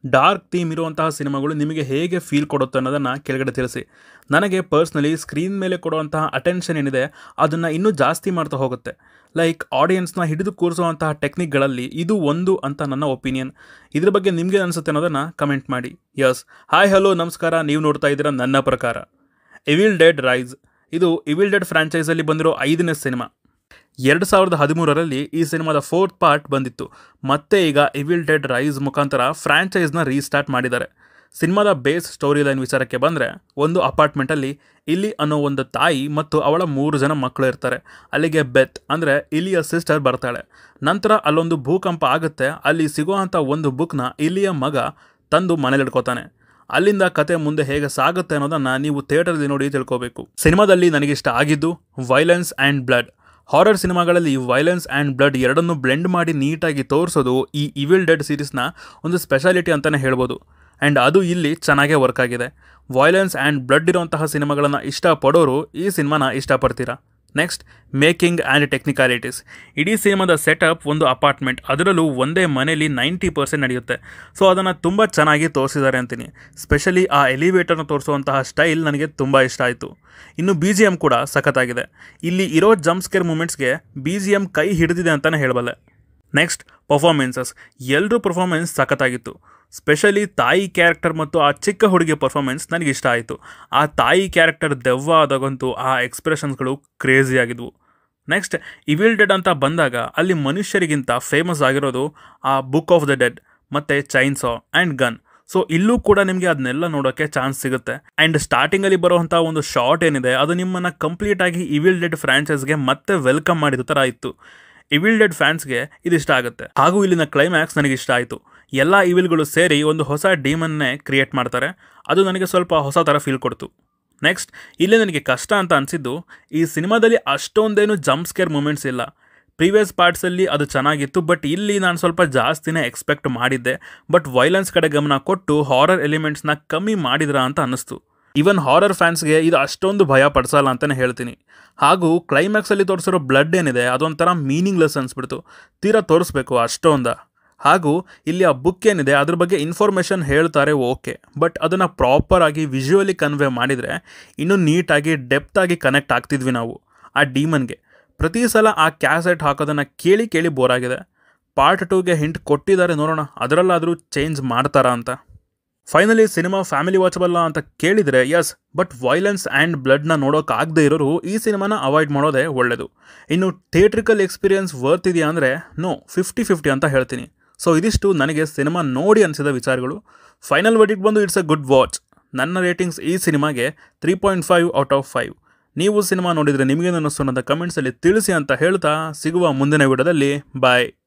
dark theme ಇರುವಂತಹ ಸಿನಿಮಾಗಳು ನಿಮಗೆ ಹೇಗೆ ಫೀಲ್ ಕೊಡುತ್ತೆ ಅನ್ನೋದನ್ನು ಕೆಳಗಡೆ ತಿಳಿಸಿ ನನಗೆ ಪರ್ಸ್ನಲಿ ಸ್ಕ್ರೀನ್ ಮೇಲೆ ಕೊಡುವಂತಹ ಅಟೆನ್ಷನ್ ಏನಿದೆ ಅದನ್ನು ಇನ್ನೂ ಜಾಸ್ತಿ ಮಾಡ್ತಾ ಹೋಗುತ್ತೆ ಲೈಕ್ ಆಡಿಯನ್ಸ್ನ ಹಿಡಿದು ಕೂರಿಸುವಂತಹ ಟೆಕ್ನಿಕ್ಗಳಲ್ಲಿ ಇದು ಒಂದು ಅಂತ ನನ್ನ ಒಪಿನಿಯನ್ ಇದ್ರ ಬಗ್ಗೆ ನಿಮಗೆ ಅನಿಸುತ್ತೆ ಅನ್ನೋದನ್ನು ಕಮೆಂಟ್ ಮಾಡಿ ಯಸ್ ಹಾಯ್ ಹಲೋ ನಮಸ್ಕಾರ ನೀವು ನೋಡ್ತಾ ಇದ್ದೀರಾ ನನ್ನ ಪ್ರಕಾರ ಇವಿಲ್ ಡೆಡ್ ರೈಸ್ ಇದು ಇವಿಲ್ ಡೆಡ್ ಫ್ರಾಂಚೈಸಲ್ಲಿ ಬಂದಿರೋ ಐದನೇ ಸಿನಿಮಾ ಎರಡು ಸಾವಿರದ ಹದಿಮೂರರಲ್ಲಿ ಈ ಸಿನಿಮಾದ ಫೋರ್ತ್ ಪಾರ್ಟ್ ಬಂದಿತ್ತು ಮತ್ತೆ ಈಗ ಇವಿಲ್ ಡೆಡ್ ರೈಸ್ ಮುಖಾಂತರ ಫ್ರಾಂಚೈಸ್ನ ರೀಸ್ಟಾರ್ಟ್ ಮಾಡಿದ್ದಾರೆ ಸಿನಿಮಾದ ಬೇಸ್ ಸ್ಟೋರಿ ಲೈನ್ ವಿಚಾರಕ್ಕೆ ಬಂದರೆ ಒಂದು ಅಪಾರ್ಟ್ಮೆಂಟಲ್ಲಿ ಇಲಿ ಅನ್ನೋ ಒಂದು ತಾಯಿ ಮತ್ತು ಅವಳ ಮೂರು ಜನ ಮಕ್ಕಳು ಇರ್ತಾರೆ ಅಲ್ಲಿಗೆ ಬೆತ್ ಅಂದರೆ ಇಲಿಯ ಸಿಸ್ಟರ್ ಬರ್ತಾಳೆ ನಂತರ ಅಲ್ಲೊಂದು ಭೂಕಂಪ ಆಗುತ್ತೆ ಅಲ್ಲಿ ಸಿಗುವಂಥ ಒಂದು ಬುಕ್ನ ಇಲಿಯ ಮಗ ತಂದು ಮನೇಲಿ ಇಟ್ಕೋತಾನೆ ಅಲ್ಲಿಂದ ಕತೆ ಮುಂದೆ ಹೇಗೆ ಸಾಗುತ್ತೆ ಅನ್ನೋದನ್ನು ನೀವು ಥಿಯೇಟರ್ಲಿ ನೋಡಿ ತಿಳ್ಕೋಬೇಕು ಸಿನಿಮಾದಲ್ಲಿ ನನಗಿಷ್ಟ ಆಗಿದ್ದು ವೈಲೆನ್ಸ್ ಆ್ಯಂಡ್ ಬ್ಲಡ್ ಹಾರರ್ ಸಿನಿಮಾಗಳಲ್ಲಿ ವೈಲೆನ್ಸ್ ಆ್ಯಂಡ್ ಬ್ಲಡ್ ಎರಡನ್ನೂ ಬ್ಲೆಂಡ್ ಮಾಡಿ ನೀಟಾಗಿ ತೋರಿಸೋದು ಈ ಇವಿಲ್ ಡೆಡ್ ಸೀರೀಸ್ನ ಒಂದು ಸ್ಪೆಷಾಲಿಟಿ ಅಂತಲೇ ಹೇಳ್ಬೋದು ಆ್ಯಂಡ್ ಅದು ಇಲ್ಲಿ ಚೆನ್ನಾಗೇ ವರ್ಕ್ ಆಗಿದೆ ವಾಯ್ಲೆನ್ಸ್ ಆ್ಯಂಡ್ ಬ್ಲಡ್ ಇರುವಂತಹ ಸಿನಿಮಾಗಳನ್ನು ಇಷ್ಟಪಡೋರು ಈ ಸಿನಿಮಾನ ಇಷ್ಟಪಡ್ತೀರಾ ನೆಕ್ಸ್ಟ್ ಮೇಕಿಂಗ್ ಆ್ಯಂಡ್ ಟೆಕ್ನಿಕಾಲಿಟೀಸ್ ಇಡೀ ಸಿನಿಮಾದ ಸೆಟಪ್ ಒಂದು ಅಪಾರ್ಟ್ಮೆಂಟ್ ಅದರಲ್ಲೂ ಒಂದೇ ಮನೆಯಲ್ಲಿ ನೈಂಟಿ ಪರ್ಸೆಂಟ್ ನಡೆಯುತ್ತೆ ಸೊ ಅದನ್ನು ತುಂಬ ಚೆನ್ನಾಗಿ ತೋರಿಸಿದ್ದಾರೆ ಅಂತೀನಿ ಸ್ಪೆಷಲಿ ಆ ಎಲಿವೇಟರ್ನ ತೋರಿಸುವಂತಹ ಸ್ಟೈಲ್ ನನಗೆ ತುಂಬ ಇಷ್ಟ ಆಯಿತು ಇನ್ನು ಬಿ ಜಿ ಎಮ್ ಕೂಡ ಸಖತ್ತಾಗಿದೆ ಇಲ್ಲಿ ಇರೋ ಜಂಪ್ ಸ್ಕೇರ್ ಮೂಮೆಂಟ್ಸ್ಗೆ ಬಿ ಜಿ ಎಮ್ ಕೈ ಹಿಡಿದಿದೆ ಅಂತಲೇ ಹೇಳಬಲ್ಲೆ ನೆಕ್ಸ್ಟ್ ಪರ್ಫಾರ್ಮೆನ್ಸಸ್ ಎಲ್ಲರೂ ಪರ್ಫಾರ್ಮೆನ್ಸ್ ಸಖತ್ತಾಗಿತ್ತು ಸ್ಪೆಷಲಿ ತಾಯಿ ಕ್ಯಾರೆಕ್ಟರ್ ಮತ್ತು ಆ ಚಿಕ್ಕ ಹುಡುಗಿ ಪರ್ಫಾರ್ಮೆನ್ಸ್ ನನಗೆ ಇಷ್ಟ ಆಯಿತು ಆ ತಾಯಿ ಕ್ಯಾರೆಕ್ಟರ್ ದೆವ್ವ ಆದಾಗಂತೂ ಆ ಎಕ್ಸ್ಪ್ರೆಷನ್ಸ್ಗಳು ಕ್ರೇಜಿ ಆಗಿದ್ವು ನೆಕ್ಸ್ಟ್ ಇವಿಲ್ ಡೆಡ್ ಅಂತ ಬಂದಾಗ ಅಲ್ಲಿ ಮನುಷ್ಯರಿಗಿಂತ ಫೇಮಸ್ ಆಗಿರೋದು ಆ ಬುಕ್ ಆಫ್ ದ ಡೆಡ್ ಮತ್ತು ಚೈನ್ಸಾ ಆ್ಯಂಡ್ ಗನ್ ಸೊ ಇಲ್ಲೂ ಕೂಡ ನಿಮಗೆ ಅದನ್ನೆಲ್ಲ ನೋಡೋಕ್ಕೆ ಚಾನ್ಸ್ ಸಿಗುತ್ತೆ ಆ್ಯಂಡ್ ಸ್ಟಾರ್ಟಿಂಗಲ್ಲಿ ಬರುವಂಥ ಒಂದು ಶಾರ್ಟ್ ಏನಿದೆ ಅದು ನಿಮ್ಮನ್ನು ಕಂಪ್ಲೀಟಾಗಿ ಇವಿಲ್ ಡೆಡ್ ಫ್ರಾಂಚೈಸ್ಗೆ ಮತ್ತೆ ವೆಲ್ಕಮ್ ಮಾಡಿದ ಥರ ಇತ್ತು ಇವಿಲ್ ಡೆಡ್ ಫ್ಯಾನ್ಸ್ಗೆ ಇದಿಷ್ಟ ಆಗುತ್ತೆ ಹಾಗೂ ಇಲ್ಲಿನ ಕ್ಲೈಮ್ಯಾಕ್ಸ್ ನನಗೆ ಇಷ್ಟ ಆಯಿತು ಎಲ್ಲ ಇವಿಲ್ಗಳು ಸೇರಿ ಒಂದು ಹೊಸ ಡೀಮನ್ನೇ ಕ್ರಿಯೇಟ್ ಮಾಡ್ತಾರೆ ಅದು ನನಗೆ ಸ್ವಲ್ಪ ಹೊಸ ಥರ ಫೀಲ್ ಕೊಡ್ತು ನೆಕ್ಸ್ಟ್ ಇಲ್ಲಿ ನನಗೆ ಕಷ್ಟ ಅಂತ ಅನಿಸಿದ್ದು ಈ ಸಿನಿಮಾದಲ್ಲಿ ಅಷ್ಟೊಂದೇನು ಜಂಪ್ ಸ್ಕೇರ್ ಮೂಮೆಂಟ್ಸ್ ಇಲ್ಲ ಪ್ರೀವಿಯಸ್ ಪಾರ್ಟ್ಸಲ್ಲಿ ಅದು ಚೆನ್ನಾಗಿತ್ತು ಬಟ್ ಇಲ್ಲಿ ನಾನು ಸ್ವಲ್ಪ ಜಾಸ್ತಿನೇ ಎಕ್ಸ್ಪೆಕ್ಟ್ ಮಾಡಿದ್ದೆ ಬಟ್ ವೈಲೆನ್ಸ್ ಕಡೆ ಗಮನ ಕೊಟ್ಟು ಹಾರರ್ ಎಲಿಮೆಂಟ್ಸ್ನ ಕಮ್ಮಿ ಮಾಡಿದ್ರ ಅಂತ ಅನ್ನಿಸ್ತು ಈವನ್ ಹಾರರ್ ಫ್ಯಾನ್ಸ್ಗೆ ಇದು ಅಷ್ಟೊಂದು ಭಯ ಪಡಿಸಲ್ಲ ಅಂತಲೇ ಹೇಳ್ತೀನಿ ಹಾಗೂ ಕ್ಲೈಮ್ಯಾಕ್ಸಲ್ಲಿ ತೋರಿಸಿರೋ ಬ್ಲಡ್ ಏನಿದೆ ಅದೊಂಥರ ಮೀನಿಂಗ್ಲೆಸ್ ಅನಿಸ್ಬಿಡ್ತು ತೀರಾ ತೋರಿಸ್ಬೇಕು ಅಷ್ಟೊಂದ ಹಾಗೂ ಇಲ್ಲಿ ಆ ಬುಕ್ ಏನಿದೆ ಅದ್ರ ಬಗ್ಗೆ ಇನ್ಫಾರ್ಮೇಷನ್ ಹೇಳ್ತಾರೆ ಓಕೆ ಬಟ್ ಅದನ್ನು ಪ್ರಾಪರಾಗಿ ವಿಜುವಲಿ ಕನ್ವೆ ಮಾಡಿದರೆ ಇನ್ನೂ ನೀಟಾಗಿ ಡೆಪ್ತಾಗಿ ಕನೆಕ್ಟ್ ಆಗ್ತಿದ್ವಿ ನಾವು ಆ ಡೀಮನ್ಗೆ ಪ್ರತಿ ಸಲ ಆ ಕ್ಯಾಸೆಟ್ ಹಾಕೋದನ್ನು ಕೇಳಿ ಕೇಳಿ ಬೋರ್ ಆಗಿದೆ ಪಾರ್ಟ್ ಟೂಗೆ ಹಿಂಟ್ ಕೊಟ್ಟಿದ್ದಾರೆ ನೋಡೋಣ ಅದರಲ್ಲಾದರೂ ಚೇಂಜ್ ಮಾಡ್ತಾರಾ ಅಂತ ಫೈನಲಿ ಸಿನಿಮಾ ಫ್ಯಾಮಿಲಿ ವಾಚಬಲ್ಲ ಅಂತ ಕೇಳಿದರೆ ಎಸ್ ಬಟ್ ವೈಲೆನ್ಸ್ ಆ್ಯಂಡ್ ಬ್ಲಡ್ನ ನೋಡೋಕ್ಕಾಗದೇ ಇರೋರು ಈ ಸಿನಿಮಾನ ಅವಾಯ್ಡ್ ಮಾಡೋದೇ ಒಳ್ಳೆಯದು ಇನ್ನು ಥಿಯೇಟ್ರಿಕಲ್ ಎಕ್ಸ್ಪೀರಿಯನ್ಸ್ ವರ್ತ್ ಇದೆಯಾ ಅಂದರೆ ನೋ ಫಿಫ್ಟಿ ಫಿಫ್ಟಿ ಅಂತ ಹೇಳ್ತೀನಿ ಸೊ ಇದಿಷ್ಟು ನನಗೆ ಸಿನಿಮಾ ನೋಡಿ ಅನಿಸಿದ ವಿಚಾರಗಳು ಫೈನಲ್ ವರ್ಡಿಗೆ ಬಂದು ಇಟ್ಸ್ ಅ ಗುಡ್ ವಾಚ್ ನನ್ನ ರೇಟಿಂಗ್ಸ್ ಈ ಸಿನಿಮಾಗೆ three point five out of five ನೀವು ಸಿನಿಮಾ ನೋಡಿದರೆ ನಿಮಗೇನು ಅನ್ನಿಸ್ತು ಅನ್ನೋದ ಕಮೆಂಟ್ಸಲ್ಲಿ ತಿಳಿಸಿ ಅಂತ ಹೇಳ್ತಾ ಸಿಗುವ ಮುಂದಿನ ವಿಡಿಯೋದಲ್ಲಿ ಬಾಯ್